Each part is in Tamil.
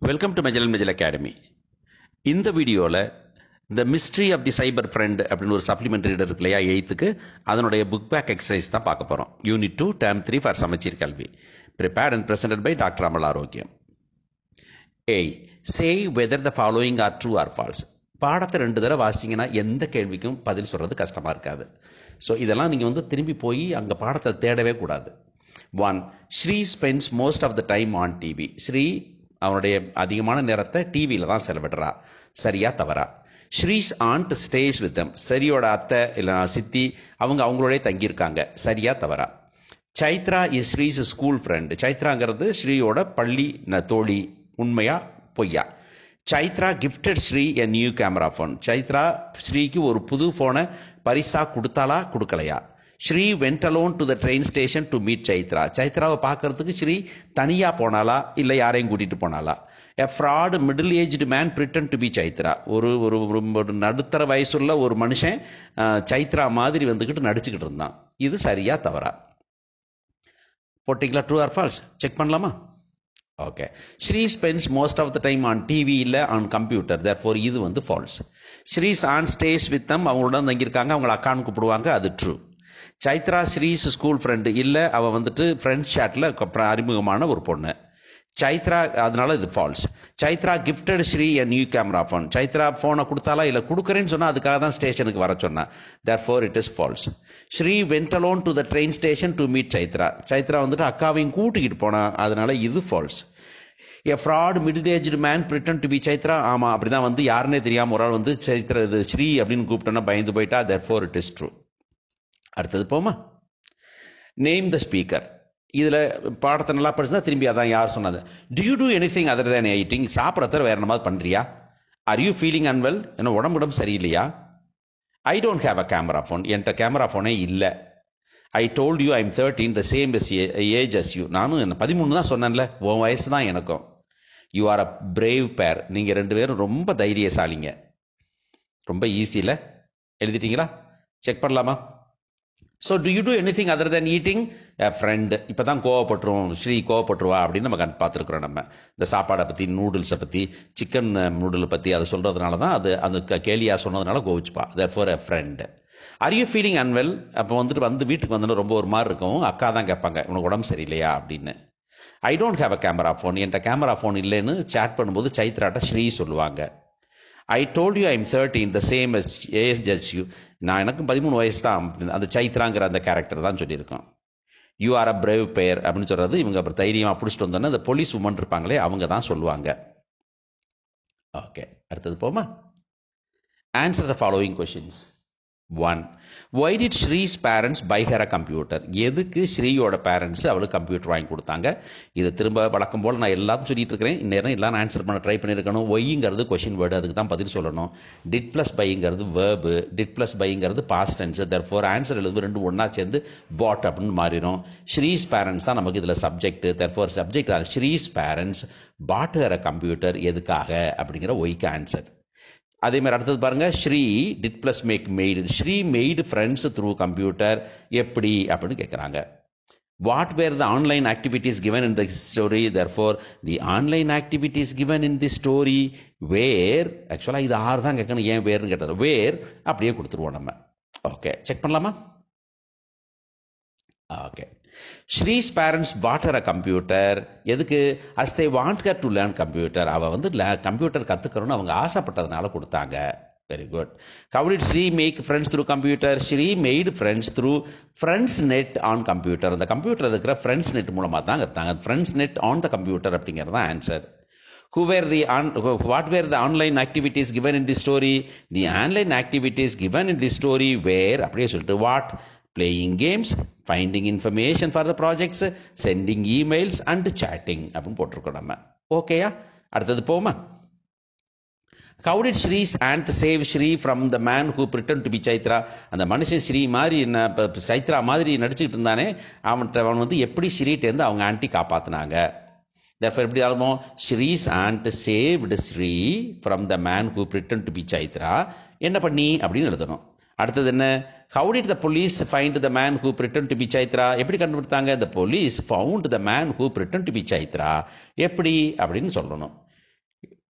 வெல்கம் டு மெஜல் மெஜல் அகாடமி இந்த வீடியோவில் இந்த mystery of the cyber friend அப்படின்னு ஒரு சப்ளிமெண்ட் ரீடர் இருக்கு இல்லையா எயித்துக்கு அதனுடைய புக் பேக் எக்ஸசைஸ் தான் பார்க்க போகிறோம் unit two term three for சமச்சீர் கல்வி prepared and presented by doctor Amal Arokiam A say whether the following are true or false பாடத்தை ரெண்டு தடவை வாசிங்கன்னா எந்த கேள்விக்கும் பதில் சொல்கிறது கஷ்டமாக இருக்காது ஸோ இதெல்லாம் நீங்கள் வந்து திரும்பி போய் அங்கே பாடத்தை தேடவே கூடாது one Sri spends most of the time on TV Sri அவனுடைய அதிகமான நேரத்தை டிவியில் தான் செலவிடுறா சரியா தவறா Sri's aunt stays with them சரியோட அத்தை இல்லை சித்தி அவங்க அவங்களோடய தங்கியிருக்காங்க சரியா தவறா Chaitra is Sri's school friend சைத்ராங்கிறது ஸ்ரீயோட பள்ளி ந- தோழி உண்மையா பொய்யா Chaitra gifted Sri a new camera phone Chaitra ஸ்ரீக்கு ஒரு புது ஃபோனை பரிசா கொடுத்தாளா கொடுக்கலையா Sri went alone to the train station to meet Chaitra சைத்ராவை பார்க்கறதுக்கு ஸ்ரீ தனியாக போனாளா இல்லை யாரையும் கூட்டிகிட்டு போனாளா a fraud middle aged man pretended to be Chaitra ஒரு ஒரு ஒரு- ஒரு நடுத்தர வயசுள்ள ஒரு மனுஷன் அஹ், சைத்ரா மாதிரி வந்துக்கிட்டு நடிச்சுக்கிட்டு இருந்தான் இது சரியா தவறா போட்டிங்களா ட்ரூ ஆர் ஃபால்ஸ் செக் பண்ணலாமா okay Sri spends most of the time on TV இல்லை ஆன் கம்ப்யூட்டர் தேர் ஃபோர் இது வந்து false Sri's aunt stays with them அவங்களோட தங்கியிருக்காங்க அவங்கள அக்கான்னு கூப்பிடுவாங்க அது true Chaitra Sri's school friend இல்லை அவள் வந்துட்டு ஃப்ரெண்ட்ஸ் ஷாட்டில் அறிமுகமான ஒரு பொண்ணு சைத்ரா அதனால இது false Chaitra gifted Sri a new camera phone Chaitra ஃபோனை கொடுத்தாலா இல்லை கொடுக்குறேன்னு சொன்னால் அதுக்காக தான் ஸ்டேஷனுக்கு வர சொன்னேன் therefore it is false Sri went alone to the train station to meet Chaitra Chaitra வந்துட்டு அக்காவையும் கூட்டிக்கிட்டு போனா அதனால இது false a fraud middle aged man pretended to be Chaitra ஆமாம் அப்படி தான் வந்து யாருன்னே தெரியாமல் ஒரு ஆள் வந்து சைத்ரா இது ஸ்ரீ அப்படின்னு கூப்பிட்டோன்னா பயந்து போயிட்டா therefore it is true அடுத்தது போமா நேம் த ஸ்பீக்கர் இதில் பாடத்தை நல்லா படிச்சுனா திரும்பி அதான் யார் சொன்னது do you do anything other than eating சாப்பிட்றத வேற என்னமாவது பண்ணுறியா ஆர் யூ ஃபீலிங் அன்வெல் என்ன உடம்பு உடம்பு சரியில்லையா I don't have a camera phone என்கிட்ட கேமரா ஃபோனே இல்லை I told you I'm thirteen the same as age as you நானும் என்ன பதிமூணு தான் சொன்னேன்ல உன் வயசு தான் எனக்கும் யூ ஆர் அ பிரேவ் பேர் நீங்கள் ரெண்டு பேரும் ரொம்ப தைரியசாலிங்க ரொம்ப ஈஸியில் எழுதிட்டீங்களா செக் பண்ணலாமா so do you do anything other than eating friend இப்போ தான் கோவப்பட்டுரும் ஸ்ரீ கோவப்பட்டுருவா அப்படின்னு நம்ம கண் பார்த்துருக்குறோம் நம்ம இந்த சாப்பாடை பற்றி நூடுல்ஸை பற்றி சிக்கன் நூடுலை பற்றி அதை சொல்கிறதுனால தான் அது அந்த க- கேலியா சொன்னதுனால கோவிச்சுப்பா therefore a friend are you feeling unwell அப்போ வந்துட்டு வந்து வீட்டுக்கு வந்தோன்னு ரொம்ப ஒரு மாதிரி இருக்கும் அக்கா தான் கேட்பாங்க உனக்கு உடம்பு சரியில்லையா அப்படின்னு I don't have a camera phone என்கிட்ட கேமரா ஃபோன் இல்லைன்னு சேட் பண்ணும்போது சைத்ராட்ட ஸ்ரீ சொல்லுவாங்க I told you I'm thirteen the same as as ஜட்ஜ் யூ நான் எனக்கும் பதிமூணு வயசு தான் அந்த சைத்ராங்கிற அந்த கேரக்டர் தான் சொல்லியிருக்கோம் யூ ஆர் அ பிரேவ் பெயர் அப்படின்னு சொல்கிறது இவங்க அப்புறம் தைரியமாக பிடிச்சிட்டு வந்தோன்னே அந்த போலீஸ் உமன் இருப்பாங்களே அவங்க தான் சொல்லுவாங்க ஓகே அடுத்தது போமா answer the following questions one why did Sri's parents buy her a computer எதுக்கு ஸ்ரீயோட பேரண்ட்ஸ் அவளுக்கு கம்ப்யூட்டர் வாங்கி கொடுத்தாங்க இதை திரும்ப வழக்கம் போல் நான் எல்லாத்தையும் சொல்லிட்டு இருக்கிறேன் இந்நேரம் எல்லாம் ஆன்சர் பண்ண ட்ரை பண்ணியிருக்கணும் ஒய்ங்கிறது கொஷின் வேர்டு அதுக்கு தான் பதில் சொல்லணும் டிட் ப்ளஸ் பைங்கிறது வேர்பு டிட் ப்ளஸ் பைங்கிறது past tense therefore answer எழுது ரெண்டு ஒன்றா சேர்ந்து பாட் அப்படின்னு மாறிடும் ஸ்ரீஸ் பேரண்ட்ஸ் தான் நமக்கு இதில் subject therefore subject Sri's parents bought her a computer எதுக்காக அப்படிங்கிற ஒய்க்கு ஆன்சர் அதே மாதிரி அடுத்தது பாருங்க Sri did plus make made Sri made friends through computer எப்படி அப்படின்னு கேட்குறாங்க what were the online activities given in the story therefore the online activities given in the story were ஆக்சுவலாக இது ஆறு தான் கேட்கணும் ஏன் வேர்னு கேட்டது வேர் அப்படியே கொடுத்துருவோம் நம்ம ஓகே செக் பண்ணலாமா okay Sri's parents bought her a computer எதுக்கு as they want her to learn computer அவள் வந்து கம்ப்யூட்டர் கற்றுக்கணும்னு அவங்க ஆசைப்பட்டதுனால கொடுத்தாங்க very good how did Sri make friends through computer Sri made friends through friends net on computer அந்த கம்ப்யூட்டர் இருக்கிற ஃப்ரெண்ட்ஸ் நெட் மூலமாக தான் இருந்தாங்க friends net on the computer அப்படிங்கிறது தான் answer who were the on, what were the online activities given in the story the online activities given in the story were அப்படியே சொல்லிட்டு what playing games finding information for the projects sending emails and chatting அப்படின்னு போட்டிருக்கோம் நம்ம ஓகேயா அடுத்தது போமா How did Shree's aunt save Shri from the man who pretended to be Chaitra? அந்த மனுஷன் ஸ்ரீ மாதிரி என்ன இப்ப- இப்ப சைத்ரா மாதிரி நடிச்சுக்கிட்டு இருந்தானே அவன்கிட்ட அவன் வந்து எப்படி ஸ்ரீட்டேருந்து அவங்க ஆண்டி காப்பாத்துனாங்க therefore எப்படி ஆகும் ஸ்ரீஸ் aunt saved Sri from the man who pretended to be Chaitra என்ன பண்ணி அப்படின்னு எழுதணும் அடுத்தது என்ன how did the police find the man who pretended to be Chaitra எப்படி கண்டுபிடித்தாங்க the police found the man who pretended to be Chaitra எப்படி அப்படின்னு சொல்லணும்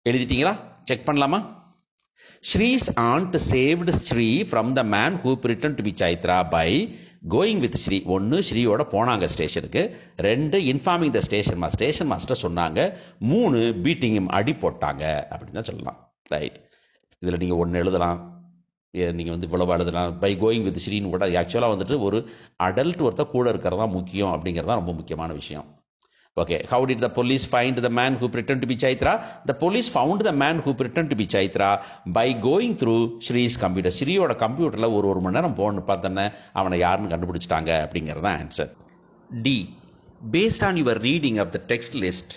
எழுதிட்டீங்களா செக் பண்ணலாமா Sri's aunt saved Sri from the man who pretended to be Chaitra by going with Sri ஒன்று ஸ்ரீயோட போனாங்க ஸ்டேஷனுக்கு ரெண்டு informing the station master station master சொன்னாங்க மூணு பீட்டிங் அடி போட்டாங்க அப்படின்னு தான் சொல்லலாம் ரைட் இதில் நீங்கள் ஒன்று எழுதலாம் நீங்கள் வந்து இவ்வளவு எழுதலாம் பை கோயிங் வித் ஸ்ரீன்னு கூட ஆக்சுவலாக வந்துட்டு ஒரு அடல்ட் ஒருத்தர் கூட இருக்கிறது தான் முக்கியம் அப்படிங்கிறது தான் ரொம்ப முக்கியமான விஷயம் Okay, how did the police find the man who pretended to be Chaitra? The police found the man who pretended to be Chaitra by going through Shree's computer. ஸ்ரீயோட கம்ப்யூட்டரில் ஒரு ஒரு மணி நேரம் போன்னு பார்த்தோன்னே அவனை யாருன்னு கண்டுபிடிச்சிட்டாங்க அப்படிங்கிறது தான் answer D based on your reading of the text list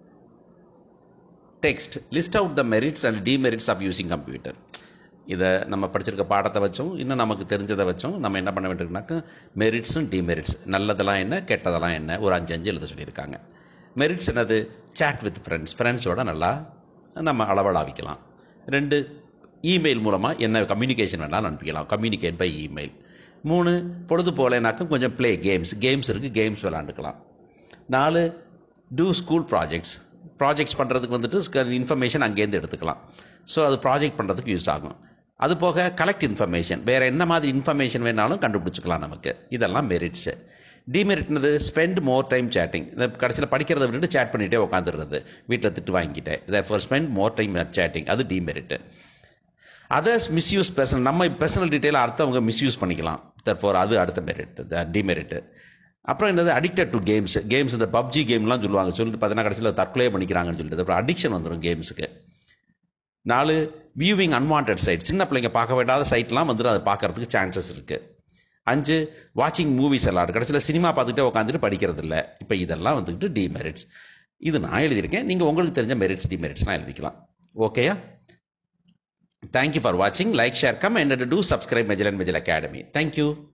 text list out the merits and demerits of using computer இதை நம்ம படிச்சிருக்க பாடத்தை வச்சும் இன்னும் நமக்கு தெரிஞ்சதை வச்சும் நம்ம என்ன பண்ண வேண்டியிருக்குனாக்கா மெரிட்ஸும் டிமெரிட்ஸ் நல்லதெல்லாம் என்ன கெட்டதெல்லாம் என்ன ஒரு அஞ்சு அஞ்சு எழுத சொல்லியிருக்காங்க மெரிட்ஸ் என்னது சேட் வித் ஃப்ரெண்ட்ஸ் ஃப்ரெண்ட்ஸோட நல்லா நம்ம அளவலாவிக்கலாம் ரெண்டு இமெயில் மூலமாக என்ன கம்யூனிகேஷன் வேணாலும் அனுப்பிக்கலாம் கம்யூனிகேட் பை இமெயில் மூணு பொழுது போகலைனாக்கும் கொஞ்சம் ப்ளே கேம்ஸ் கேம்ஸ் இருக்குது கேம்ஸ் விளாண்டுக்கலாம் நாலு டூ ஸ்கூல் ப்ராஜெக்ட்ஸ் ப்ராஜெக்ட்ஸ் பண்ணுறதுக்கு வந்துட்டு இன்ஃபர்மேஷன் அங்கேருந்து எடுத்துக்கலாம் ஸோ அது ப்ராஜெக்ட் பண்ணுறதுக்கு யூஸ் ஆகும் அது போக கலெக்ட் இன்ஃபர்மேஷன் வேறு என்ன மாதிரி இன்ஃபர்மேஷன் வேணாலும் கண்டுபிடிச்சிக்கலாம் நமக்கு இதெல்லாம் மெரிட்ஸு டிமெரிட்னது ஸ்பெண்ட் மோர் டைம் சேட்டிங் கடைசியில் படிக்கிறத விட்டுட்டு சேட் பண்ணிகிட்டே உட்காந்துடுறது வீட்டில் திட்டு வாங்கிட்டேன் இதை for spend more time chatting அது டிமெரிட்டு அதர்ஸ் மிஸ்யூஸ் பர்சனல் நம்ம பர்சனல் டீட்டெயில் அடுத்தவங்க மிஸ்யூஸ் பண்ணிக்கலாம் தர்ஃபோர் அது அடுத்த மெரிட் டிமெரிட்டு அப்புறம் என்னது அடிக்டட் டு கேம்ஸ் கேம்ஸ் இந்த பப்ஜி கேம்லாம் சொல்லுவாங்க சொல்லிட்டு பார்த்தீங்கன்னா கடைசியில் தற்கொலை பண்ணிக்கிறாங்கன்னு சொல்லிட்டு அப்புறம் அடிக்ஷன் வந்துடும் கேம்ஸுக்கு நாலு வியூவிங் அன்வான்ட் சைட் சின்ன பிள்ளைங்க பார்க்க வேண்டாத சைட்லாம் வந்துட்டு அதை பார்க்கறதுக்கு சான்சஸ் இருக்குது அஞ்சு வாட்சிங் மூவிஸ் எல்லாம் கடைசியில் சினிமா பார்த்துட்டே உட்காந்துட்டு படிக்கிறது இல்லை இப்போ இதெல்லாம் வந்துக்கிட்டு டிமெரிட்ஸ் இது நான் எழுதியிருக்கேன் நீங்கள் உங்களுக்கு தெரிஞ்ச மெரிட்ஸ் டிமெரிட்ஸ்லாம் எழுதிக்கலாம் ஓகேயா தேங்க்யூ ஃபார் வாட்சிங் like share comment and do subscribe மெஜல் அண்ட் மெஜல் அகாடமி தேங்க்யூ